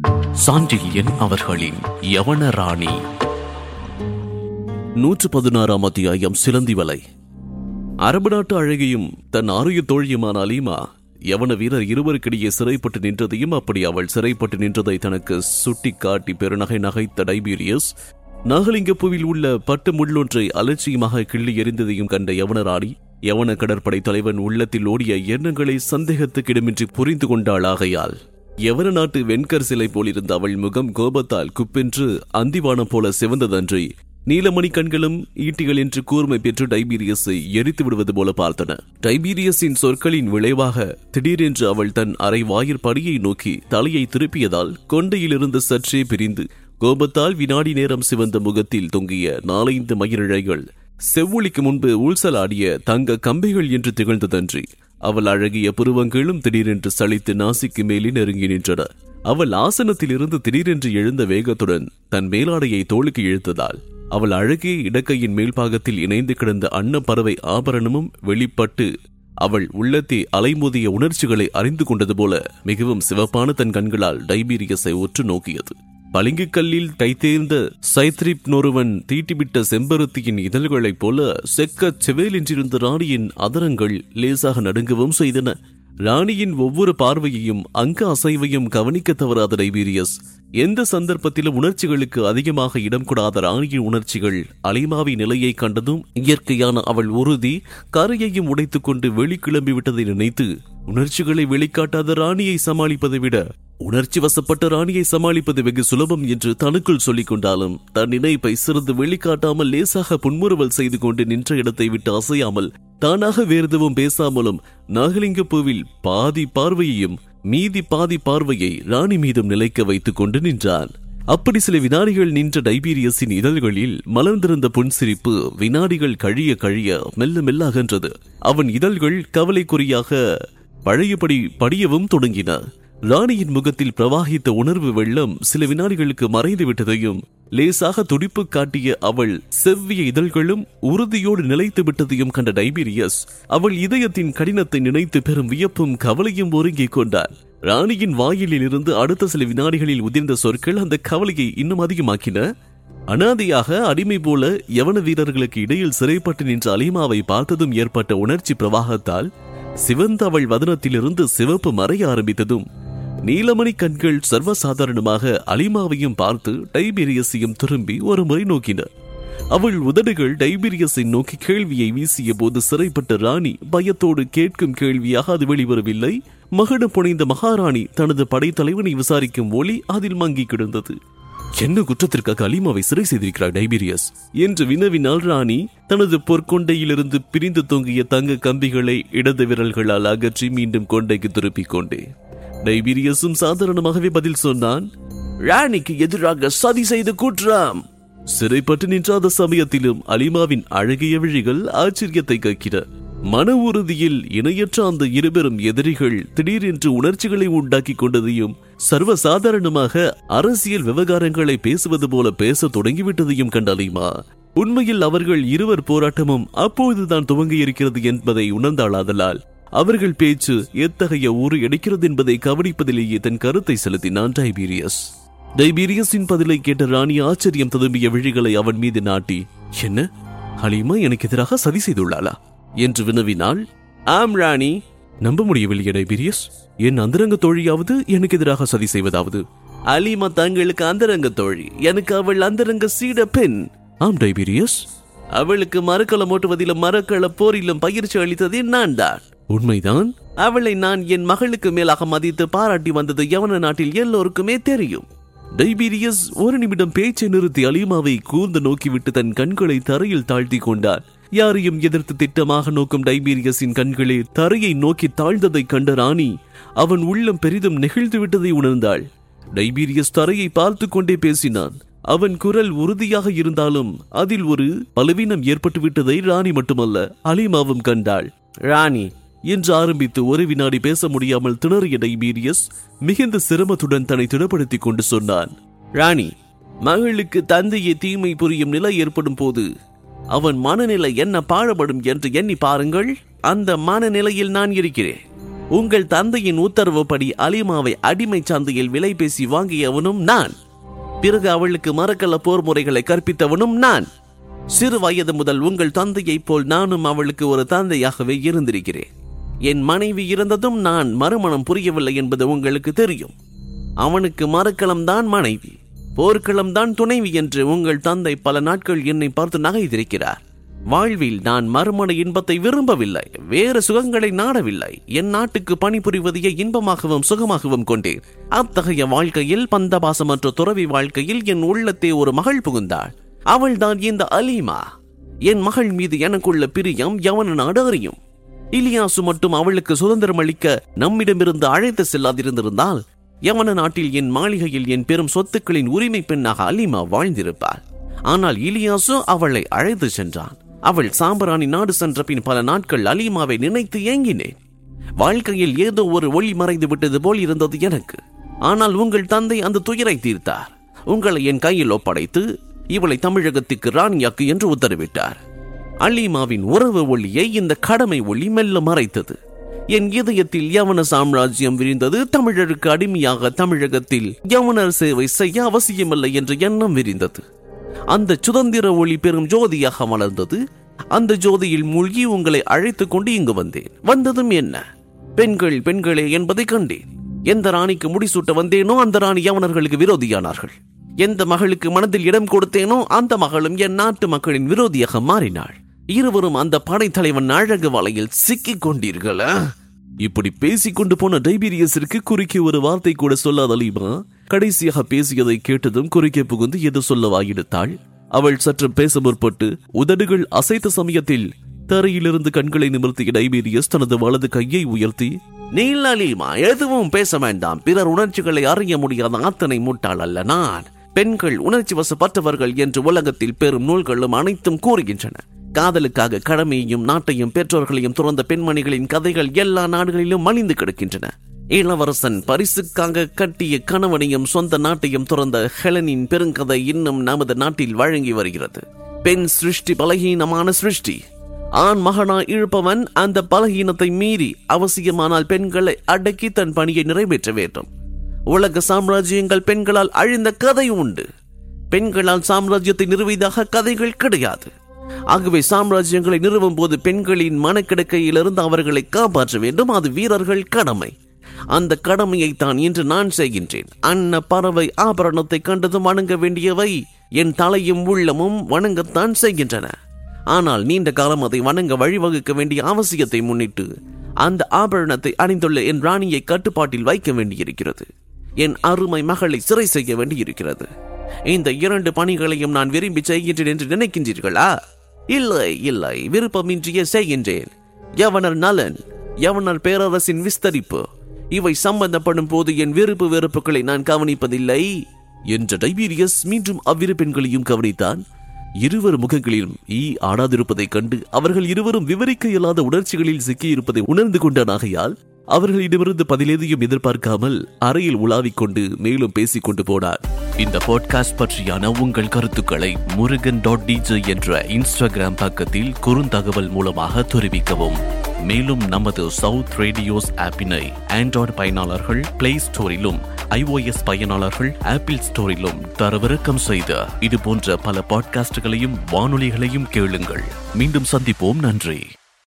சாண்டில்யன் அவர்களின் யவன ராணி நூற்று பதினாறாம் அத்தியாயம் சிலந்தி வலை அரபு நாட்டு அழகியும் தன் ஆரிய தோழியுமான அலீமா யவன வீரர் இருவருக்கிடையே சிறைப்பட்டு நின்றதையும் அப்படி அவள் சிறைப்பட்டு நின்றதை தனக்கு சுட்டி காட்டி பெருநகை நகைத்த டைபீரியஸ் நாகலிங்கப்பூவில் உள்ள பட்டு முள்ளொன்றை அலட்சியமாக கிள்ளி எறிந்ததையும் கண்ட யவனராணி யவன கடற்படை தலைவன் உள்ளத்தில் ஓடிய எண்ணங்களை சந்தேகத்துக்கிடமின்றி புரிந்து கொண்டாளாகையால் யவன நாட்டு வெண்கர் சிலை போலிருந்த அவள் முகம் கோபத்தால் குப்பென்று அந்திவானம் போல சிவந்ததன்றி நீலமணி கண்களும் ஈட்டிகள் என்று கூர்மை பெற்று டைபீரியஸை எரித்து விடுவது போல பார்த்தன டைபீரியஸின் சொற்களின் விளைவாக திடீரென்று அவள் தன் அரை வாயிற்படியை நோக்கி தலையை திருப்பியதால் கொண்டையிலிருந்து சற்றே பிரிந்து கோபத்தால் வினாடி நேரம் சிவந்த முகத்தில் தொங்கிய நாலைந்து மயிரிழைகள் செவ்வொளிக்கு முன்பு ஊழ்சலாடிய தங்க கம்பிகள் என்று திகழ்ந்ததன்றி அவள் அழகிய புருவங்களும் திடீரென்று சலித்து நாசிக்கு மேலே நெருங்கி நின்றன அவள் ஆசனத்திலிருந்து திடீரென்று எழுந்த வேகத்துடன் தன் மேலாடையை தோளுக்கு இழுத்ததால் அவள் அழகிய இடக்கையின் மேல்பாகத்தில் இணைந்து கிடந்த அன்னப்பறவை ஆபரணமும் வெளிப்பட்டு அவள் உள்ளத்தே அலைமோதிய உணர்ச்சிகளை அறிந்து கொண்டது போல மிகவும் சிவப்பான தன் கண்களால் டைபீரியஸை உற்று நோக்கியது பளிங்கு கல்லில் தைத்தேர்ந்த சைத்ரிப் நொருவன் தீட்டிவிட்ட செம்பருத்தியின் இதழ்களைப் போல செக்கச் செவேலென்றிருந்த ராணியின் அதரங்கள் லேசாக நடுங்கவும் செய்தன ராணியின் ஒவ்வொரு பார்வையையும் அங்க அசைவையும் கவனிக்க தவறாத டைபீரியஸ் எந்த சந்தர்ப்பத்திலும் உணர்ச்சிகளுக்கு அதிகமாக இடம் கொடாத ராணியின் உணர்ச்சிகள் அலிமாவி நிலையை கண்டதும் இயற்கையான அவள் உறுதி கரையையும் உடைத்துக் கொண்டு வெளிக்கிளம்பி விட்டதை நினைத்து உணர்ச்சிகளை வெளிக்காட்டாத ராணியை சமாளிப்பதை விட உணர்ச்சி வசப்பட்ட ராணியை சமாளிப்பது வெகு சுலபம் என்று தனக்குள் சொல்லிக் கொண்டாலும் தன் நினைப்பை சிறிது வெளிக்காட்டாமல் லேசாக புன்முறுவல் செய்து கொண்டு நின்ற இடத்தை விட்டு அசையாமல் தானாக வேறெதுவும் பேசாமலும் நாகலிங்கப்பூவில் பாதி பார்வையையும் மீதி பாதி பார்வையை ராணி மீதும் நிலைக்க வைத்துக் கொண்டு நின்றான் அப்படி சில வினாடிகள் நின்ற டைபீரியஸின் இதழ்களில் மலர்ந்திருந்த புன்சிரிப்பு வினாடிகள் கழிய கழிய மெல்ல மெல்ல அகன்றது அவன் இதழ்கள் கவலைக்குறியாக பழையபடி படியவும் தொடங்கின ராணியின் முகத்தில் பிரவாகித்த உணர்வு வெள்ளம் சில வினாடிகளுக்கு மறைந்து விட்டதையும் லேசாக துடிப்பு காட்டிய அவள் செவ்விய இதழ்களும் உறுதியோடு நிலைத்து விட்டதையும் கண்ட டைபீரியஸ் அவள் இதயத்தின் கடினத்தை நினைத்து பெரும் வியப்பும் கவலையும் ஒருங்கிக் கொண்டார் ராணியின் வாயிலில் இருந்து அடுத்த சில வினாடிகளில் உதிர்ந்த சொற்கள் அந்த கவலையை இன்னும் அதிகமாக்கின அனாதையாக அடிமை போல யவன வீரர்களுக்கு இடையில் சிறைப்பட்டு நின்ற அலிமாவை பார்த்ததும் ஏற்பட்ட உணர்ச்சி பிரவாகத்தால் சிவந்த அவள் வதனத்திலிருந்து சிவப்பு மறைய ஆரம்பித்ததும் நீலமணி கண்கள் சர்வசாதாரணமாக அலிமாவையும் பார்த்து டைபீரியஸையும் திரும்பி ஒரு முறை நோக்கின அவள் உதடுகள் டைபீரியஸை நோக்கி கேள்வியை வீசிய போது சிறைப்பட்ட ராணி பயத்தோடு கேட்கும் கேள்வியாக அது வெளிவரவில்லை மகடம் புனைந்த மகாராணி தனது படைத்தலைவனை விசாரிக்கும் ஒளி அதில் மங்கி கிடந்தது என்ன குற்றத்திற்காக அலிமாவை சிறை செய்திருக்கிறார் டைபீரியஸ் என்று வினவினால் ராணி தனது பொற்கொண்டையிலிருந்து பிரிந்து தொங்கிய தங்க கம்பிகளை இடது விரல்களால் அகற்றி மீண்டும் கொண்டைக்கு திருப்பிக் கொண்டே டைபீரியஸும் சாதாரணமாகவே பதில் சொன்னான் ராணிக்கு எதிராக சதி செய்து கூற்றாம் சிறைப்பட்டு நின்ற அந்த சமயத்திலும் அலிமாவின் அழகிய விழிகள் ஆச்சரியத்தை கக்கின மன உறுதியில் இணையற்ற அந்த இருபெரும் எதிரிகள் திடீரென்று உணர்ச்சிகளை உண்டாக்கி கொண்டதையும் சர்வசாதாரணமாக அரசியல் விவகாரங்களை பேசுவது போல பேச தொடங்கிவிட்டதையும் கண்ட அலிமா உண்மையில் அவர்கள் இருவர் போராட்டமும் அப்போதுதான் துவங்கி இருக்கிறது என்பதை உணர்ந்தாளாதலால் அவர்கள் பேச்சு எத்தகைய ஊறு எடுக்கிறது என்பதை கவனிப்பதிலேயே தன் கருத்தை செலுத்தினான் டைபீரியஸ் டைபீரியஸின் பதிலை கேட்ட ராணி ஆச்சரியம் ததும்பிய விழிகளை அவன் மீது நாட்டி என்ன ஹலீமா எனக்கு எதிராக சதி செய்துள்ளாளா என்று வினவினாள் ஆம் ராணி நம்ப முடியவில்லை டைபீரியஸ் என் அந்தரங்க தோழியாவது எனக்கு எதிராக சதி செய்வதாவது அலிமா தங்களுக்கு அந்தரங்க தோழி எனக்கு அவள் அந்தரங்க சீட பெண் ஆம் டைபீரியஸ் அவளுக்கு மரக்கலம் ஓட்டுவதிலும் மரக்கள போரிலும் பயிற்சி அளித்தது நான் தான் உண்மைதான் அவளை நான் என் மகளுக்கு மேலாக மதித்து பாராட்டி வந்தது யவன நாட்டில் எல்லோருக்குமே தெரியும் டைபீரியஸ் ஒரு நிமிடம் பேச்சை நிறுத்தி அலிமாவை கூர்ந்து நோக்கிவிட்டு தன் கண்களை தரையில் தாழ்த்தி கொண்டார் யாரையும் எதிர்த்து திட்டமாக நோக்கும் டைபீரியஸின் கண்களே தரையை நோக்கி தாழ்ந்ததைக் கண்ட ராணி அவன் உள்ளம் பெரிதும் நெகிழ்ந்து விட்டதை உணர்ந்தாள் டைபீரியஸ் தரையை பார்த்து கொண்டே பேசினான் அவன் குரல் உறுதியாக இருந்தாலும் அதில் ஒரு பலவீனம் ஏற்பட்டு விட்டதை ராணி மட்டுமல்ல அலிமாவும் கண்டாள் ராணி என்று ஆரம்பித்து ஒரு வினாடி பேச முடியாமல் திணறிய டைபீரியஸ் மிகுந்த சிரமத்துடன் தன்னை திடப்படுத்திக் கொண்டு சொன்னான் ராணி மகளுக்கு தந்தையை தீமை புரியும் நிலை ஏற்படும் போது அவன் மனநிலை என்ன பாழப்படும் என்று எண்ணி பாருங்கள் அந்த மனநிலையில் நான் இருக்கிறேன் உங்கள் தந்தையின் உத்தரவுப்படி அலிமாவை அடிமை சந்தையில் விலை பேசி வாங்கியவனும் நான் பிறகு அவளுக்கு மரக்கல போர் முறைகளை கற்பித்தவனும் நான் சிறு வயது முதல் உங்கள் தந்தையைப் போல் நானும் அவளுக்கு ஒரு தந்தையாகவே இருந்திருக்கிறேன் என் மனைவி இருந்ததும் நான் மறுமணம் புரியவில்லை என்பது உங்களுக்கு தெரியும் அவனுக்கு மரக்களம்தான் மனைவி போர்க்களம்தான் துணைவி என்று உங்கள் தந்தை பல நாட்கள் என்னை பார்த்து நகைத்திருக்கிறார் வாழ்வில் நான் மறுமண இன்பத்தை விரும்பவில்லை வேறு சுகங்களை நாடவில்லை என் நாட்டுக்கு பணிபுரிவதையே இன்பமாகவும் சுகமாகவும் கொண்டேன் அத்தகைய வாழ்க்கையில் பந்தபாசமற்ற துறவி வாழ்க்கையில் என் உள்ளத்தே ஒரு மகள் புகுந்தாள் அவள்தான் இந்த அலீமா என் மகள் மீது எனக்குள்ள பிரியம் எவன நாடு அறியும் இலியாசு மட்டும் அவளுக்கு சுதந்திரம் அளிக்க நம்மிடமிருந்து அழைத்து செல்லாதிருந்திருந்தால் யவன நாட்டில் என் மாளிகையில் என் பெரும் சொத்துக்களின் உரிமை பெண்ணாக அலிமா வாழ்ந்திருப்பாள் ஆனால் இலியாசு அவளை அழைத்து சென்றான் அவள் சாம்பராணி நாடு சென்ற பின் பல நாட்கள் அலிமாவை நினைத்து ஏங்கினேன் வாழ்க்கையில் ஏதோ ஒரு ஒளி மறைந்து விட்டது போல் இருந்தது எனக்கு ஆனால் உங்கள் தந்தை அந்த துயரை தீர்த்தார் உங்களை என் கையில் ஒப்படைத்து இவளை தமிழகத்துக்கு ராணியாக்கு என்று உத்தரவிட்டார் அலிமாவின் உறவு ஒளியை இந்த கடமை ஒளி மெல்ல மறைத்தது என் இதயத்தில் யவன சாம்ராஜ்யம் விரிந்தது தமிழருக்கு அடிமையாக தமிழகத்தில் யவனர் சேவை செய்ய அவசியமில்லை என்ற எண்ணம் விரிந்தது அந்த சுதந்திர ஒளி பெரும் ஜோதியாக மலர்ந்தது அந்த ஜோதியில் மூழ்கி உங்களை அழைத்துக் கொண்டு இங்கு வந்தேன் வந்ததும் என்ன பெண்கள் பெண்களே என்பதை கண்டேன் எந்த ராணிக்கு முடிசூட்ட வந்தேனோ அந்த ராணி யவனர்களுக்கு விரோதியானார்கள் எந்த மகளுக்கு மனதில் இடம் கொடுத்தேனோ அந்த மகளும் என் நாட்டு மக்களின் விரோதியாக மாறினாள் இருவரும் அந்த படைத்தலைவன் அழகு வலையில் சிக்கிக் கொண்டீர்களா இப்படி பேசிக் கொண்டு போன டைபீரியஸிற்கு குறுக்கே ஒரு வார்த்தை கூட சொல்லாத அலீமா கடைசியாக பேசியதை கேட்டதும் குறுக்கே புகுந்து எது சொல்ல வாயெடுத்தாள் அவள் சற்று பேச முற்பட்டு உதடுகள் அசைத்த சமயத்தில் தரையிலிருந்து கண்களை நிமிர்த்திய டைபீரியஸ் தனது வலது கையை உயர்த்தி நீல் அலீமா எதுவும் பேச வேண்டாம் பிறர் உணர்ச்சிகளை அறிய முடியாத அத்தனை முட்டாள் அல்ல நான் பெண்கள் உணர்ச்சி வசப்பட்டவர்கள் என்று உலகத்தில் பெரும் நூல்களும் அனைத்தும் கூறுகின்றன காதலுக்காக கடமையையும் நாட்டையும் பெற்றோர்களையும் துறந்த பெண்மணிகளின் கதைகள் எல்லா நாடுகளிலும் மலிந்து கிடக்கின்றன இளவரசன் பரிசுக்காக கட்டிய கணவனையும் சொந்த நாட்டையும் துறந்த ஹெலனின் பெருங்கதை இன்னும் நமது நாட்டில் வழங்கி வருகிறது பெண் சிருஷ்டி பலகீனமான சிருஷ்டி ஆண் மகனா இழுப்பவன் அந்த பலகீனத்தை மீறி அவசியமானால் பெண்களை அடக்கி தன் பணியை நிறைவேற்ற வேண்டும் உலக சாம்ராஜ்யங்கள் பெண்களால் அழிந்த கதை உண்டு பெண்களால் சாம்ராஜ்யத்தை நிறுவியதாக கதைகள் கிடையாது ஆகவே சாம்ராஜ்யங்களை நிறுவும் போது பெண்களின் மனக்கிடக்கையிலிருந்து அவர்களை காப்பாற்ற வேண்டும் அது வீரர்கள் கடமை அந்த கடமையை தான் இன்று நான் செய்கின்றேன் அன்ன பறவை ஆபரணத்தை கண்டதும் வணங்க வேண்டியவை என் தலையும் உள்ளமும் வணங்கத்தான் செய்கின்றன ஆனால் நீண்ட காலம் அதை வணங்க வழிவகுக்க வேண்டிய அவசியத்தை முன்னிட்டு அந்த ஆபரணத்தை அணிந்துள்ள என் ராணியை கட்டுப்பாட்டில் வைக்க வேண்டியிருக்கிறது என் அருமை மகளை சிறை செய்ய வேண்டியிருக்கிறது இந்த இரண்டு பணிகளையும் நான் விரும்பி செய்கின்றேன் என்று நினைக்கின்றீர்களா இல்லை இல்லை விருப்பமின்றியே செய்கின்றேன் யவனர் நலன் யவனர் பேரரசின் விஸ்தரிப்பு இவை சம்பந்தப்படும் போது என் விருப்பு வெறுப்புகளை நான் கவனிப்பதில்லை என்ற டைபீரியஸ் மீண்டும் அவ்விரு பெண்களையும் கவனித்தான் இருவர் முகங்களிலும் ஈ ஆடாதிருப்பதைக் கண்டு அவர்கள் இருவரும் விவரிக்க இயலாத உணர்ச்சிகளில் சிக்கியிருப்பதை உணர்ந்து கொண்டானாகையால் அவர்களிடமிருந்து பதிலேதையும் எதிர்பார்க்காமல் அறையில் உலாவிக் கொண்டு மேலும் பேசிக் கொண்டு போனார் இந்த பாட்காஸ்ட் பற்றியான உங்கள் கருத்துக்களை முருகன் டாட் டிஜே என்ற இன்ஸ்டாகிராம் பக்கத்தில் குறுந்தகவல் மூலமாக தெரிவிக்கவும் மேலும் நமது சவுத் ரேடியோஸ் ஆப்பினை ஆண்ட்ராய்டு பயனாளர்கள் பிளே ஸ்டோரிலும் iOS பயனாளர்கள் ஆப்பிள் ஸ்டோரிலும் தரவிறக்கம் செய்த இது போன்ற பல பாட்காஸ்டுகளையும் வானொலிகளையும் கேளுங்கள் மீண்டும் சந்திப்போம் நன்றி